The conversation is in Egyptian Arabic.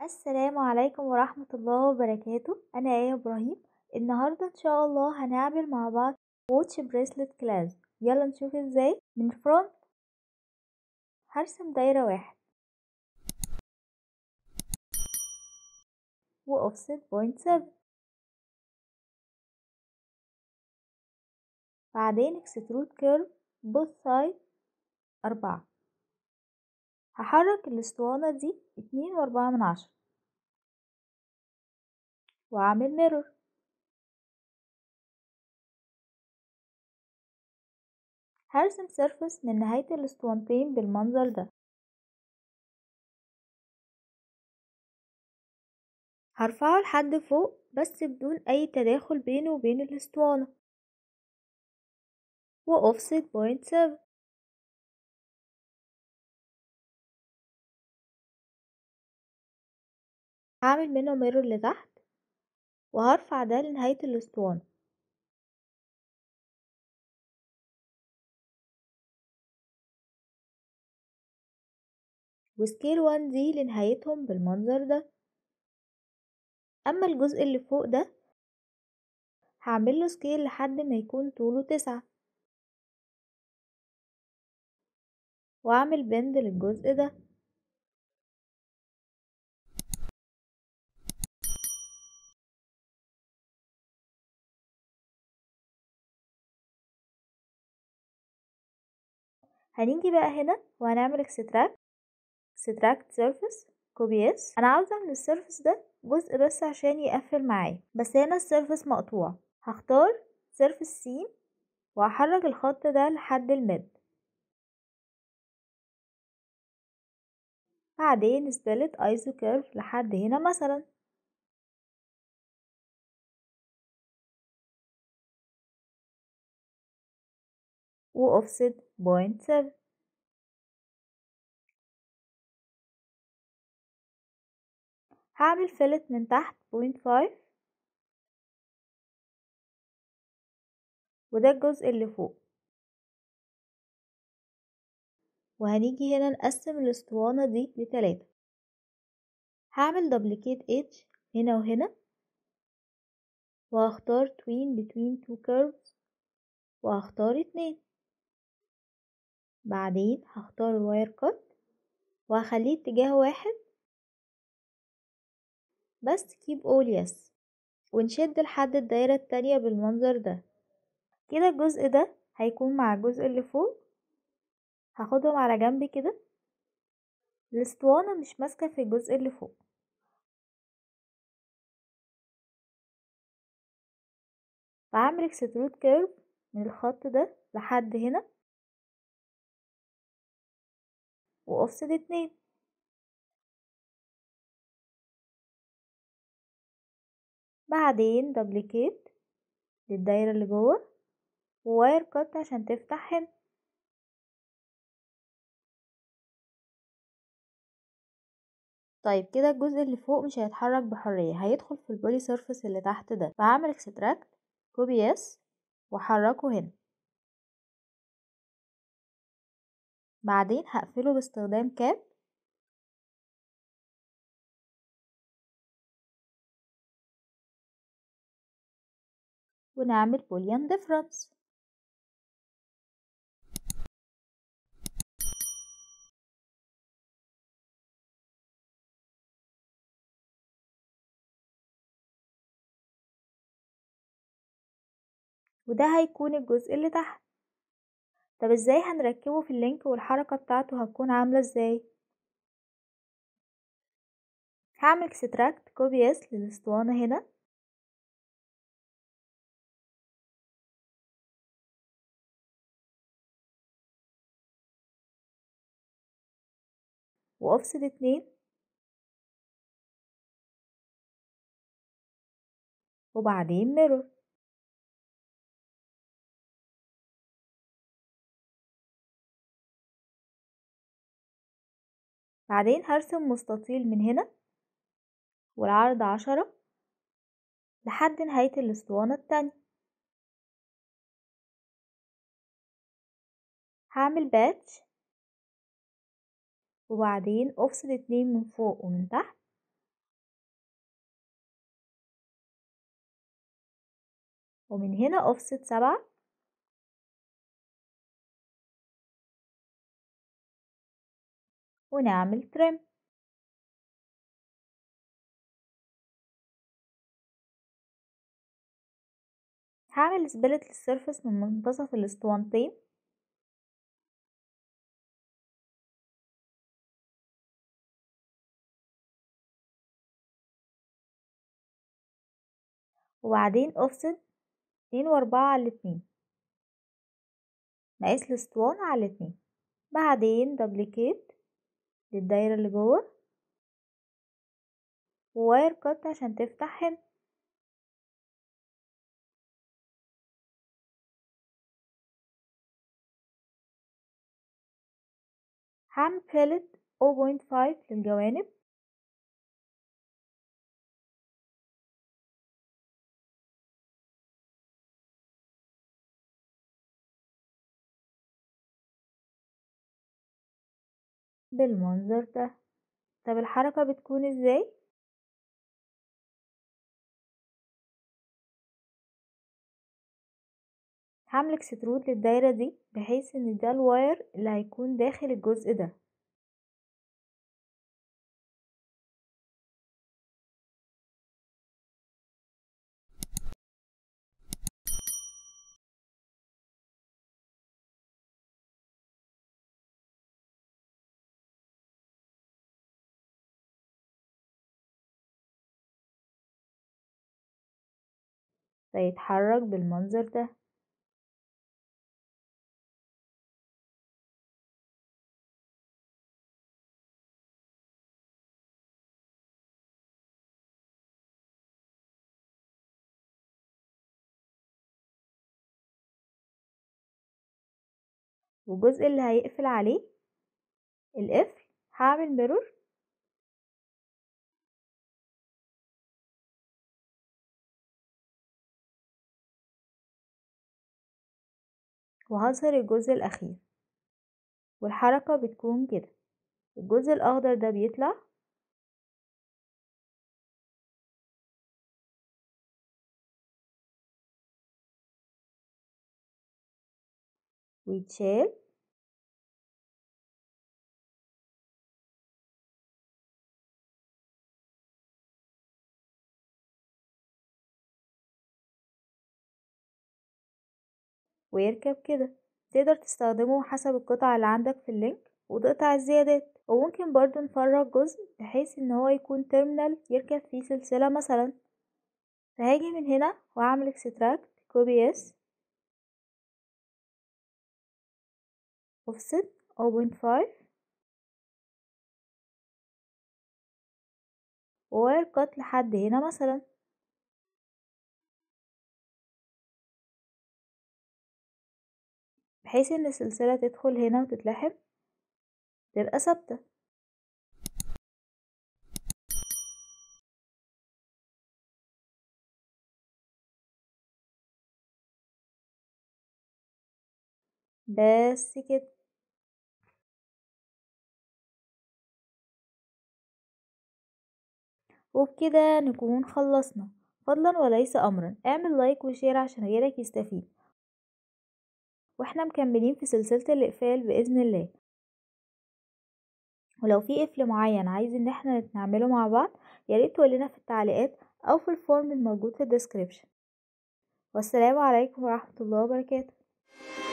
السلام عليكم ورحمة الله وبركاته أنا آية إبراهيم النهاردة إن شاء الله هنعمل مع بعض ووتش بريسلت كلاس يلا نشوف ازاي من فرونت هرسم دايرة واحد وأوفست بوينت سفن بعدين اكسترود كيرف بوث سايد أربعة هحرك الاسطوانة دي اتنين وأربعة من عشرة وأعمل ميرور هرسم سيرفس من نهاية الاسطوانتين بالمنظر ده هرفعه لحد فوق بس بدون أي تداخل بينه وبين الاسطوانة و offset point seven هعمل منه ميرور لتحت وهرفع ده لنهاية الاسطوانة وسكيل وان دي لنهايتهم بالمنظر ده اما الجزء اللي فوق ده هعمله سكيل لحد ما يكون طوله تسعة واعمل بند للجزء ده هنيجي بقى هنا وهنعمل اكستراكت اكستراكت سيرفيس كوبي اس انا عاوزه من السيرفيس ده جزء بس عشان يقفل معايا بس هنا السيرفيس مقطوع هختار سيرفيس سي وهحرك الخط ده لحد الميد بعدين سبلت ايزو كيرف لحد هنا مثلا و offset بوينت سفن هعمل فيلت من تحت بوينت فايف وده الجزء اللي فوق وهنيجي هنا نقسم الاسطوانة دي لتلاتة هعمل دبليكيت اتش هنا وهنا وهختار tween between two curves وهختار اتنين بعدين هختار الواير كات وهخليه اتجاه واحد بس keep all yes ونشد لحد الدايرة التانية بالمنظر ده كده الجزء ده هيكون مع الجزء اللي فوق هاخدهم على جنب كده الاسطوانة مش ماسكة في الجزء اللي فوق بعمل اكسترود كيرف من الخط ده لحد هنا وأوفست اتنين بعدين دبليكيت للدايرة اللي جوه وواير كات عشان تفتح هنا طيب كده الجزء اللي فوق مش هيتحرك بحرية هيدخل في البولي سيرفيس اللي تحت ده بعمل اكستراكت كوبي اس واحركه هنا بعدين هقفله باستخدام كاب ونعمل بوليان ديفرنس وده هيكون الجزء اللي تحت طب ازاي هنركبه في اللينك والحركة بتاعته هتكون عاملة ازاي هعمل اكستراكت كوبي اس للاسطوانة هنا واوفست اتنين وبعدين ميرور بعدين هرسم مستطيل من هنا والعرض عشرة لحد نهاية الاسطوانة التانية هعمل باتش وبعدين افصل اتنين من فوق ومن تحت ومن هنا اوفست سبعة ونعمل ترم هعمل سبلت للسيرفس من منتصف الاسطوانتين وبعدين اوفست اتنين واربعة على الاتنين مقاس الاسطوانة على الاتنين بعدين دبليكيت للدايرة اللي جوه وواير كات عشان تفتح هنا هعمل فيلت 0.5 للجوانب بالمنظر ده طب الحركة بتكون ازاي هعمل اكسترود للدايرة دي بحيث ان ده الواير اللي هيكون داخل الجزء ده فيتحرك بالمنظر ده والجزء اللي هيقفل عليه القفل هعمل ميرور وهظهر الجزء الأخير والحركة بتكون كده الجزء الأخضر ده بيطلع ويتشال ويركب كده تقدر تستخدمه حسب القطع اللي عندك في اللينك وتقطع الزيادات وممكن برضو نفرغ جزء بحيث ان هو يكون تيرمينال يركب فيه سلسلة مثلا فهاجي من هنا واعمل اكستراكت كوبي اس offset 0.5 وواير كات لحد هنا مثلا بحيث ان السلسلة تدخل هنا وتتلحم تبقى ثابتة بس كده وبكده نكون خلصنا فضلا وليس امرا اعمل لايك وشير عشان غيرك يستفيد واحنا مكملين في سلسلة الاقفال باذن الله ولو في قفل معين عايز ان احنا نعمله مع بعض ياريت تقولنا في التعليقات او في الفورم الموجود في الديسكريبشن والسلام عليكم ورحمة الله وبركاته